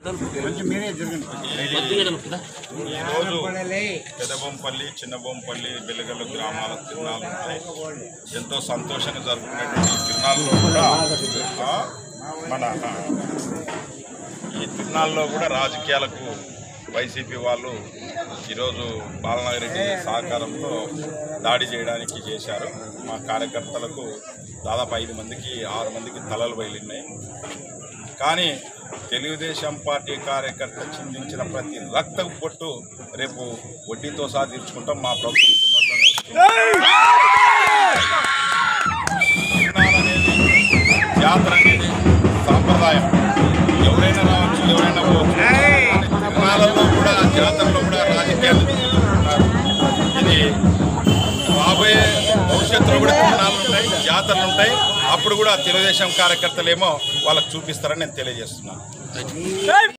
ఈరోజు పెదబొంపల్లి చిన్నబొంపల్లి బెల్లగల్లు గ్రామాల తిరునాళ్ళు ఉంటాయి ఎంతో సంతోషంగా జరుపుకునేటువంటి ఈ తిరునాళ్ళలో కూడా ఆ, మన ఆ, ఈ తిరునాళ్ళలో కూడా రాజకీయాలకు వైసీపీ వాళ్ళు ఈరోజు బాలనాగ రెడ్డి సహకారంతో దాడి చేయడానికి చేశారు మా కార్యకర్తలకు దాదాపు ఐదు మందికి ఆరు మందికి తలలు బయలున్నాయి కానీ తెలుగుదేశం పార్టీ కార్యకర్త చిందించిన ప్రతి రక్తం పొట్టు రేపు వడ్డీతో సహా తీర్చుకుంటాం మా ప్రభుత్వం తొందరలోనే వస్తుంది. తిరునాళ్ళు అనేది జాతర అనేది సాంప్రదాయం ఎవరైనా రావచ్చు ఎవరైనా పోవచ్చు కానీ తిరునాళ్ళలో కూడా జాతరలో కూడా రాజకీయాలు చూస్తున్నారు ఇది రాబోయే భవిష్యత్తులో కూడా తిరునాళ్ళు ఉంటాయి జాతరలు ఉంటాయి అప్పుడు కూడా తెలుగుదేశం కార్యకర్తలేమో వాళ్ళకి చూపిస్తారని నేను తెలియజేస్తున్నాను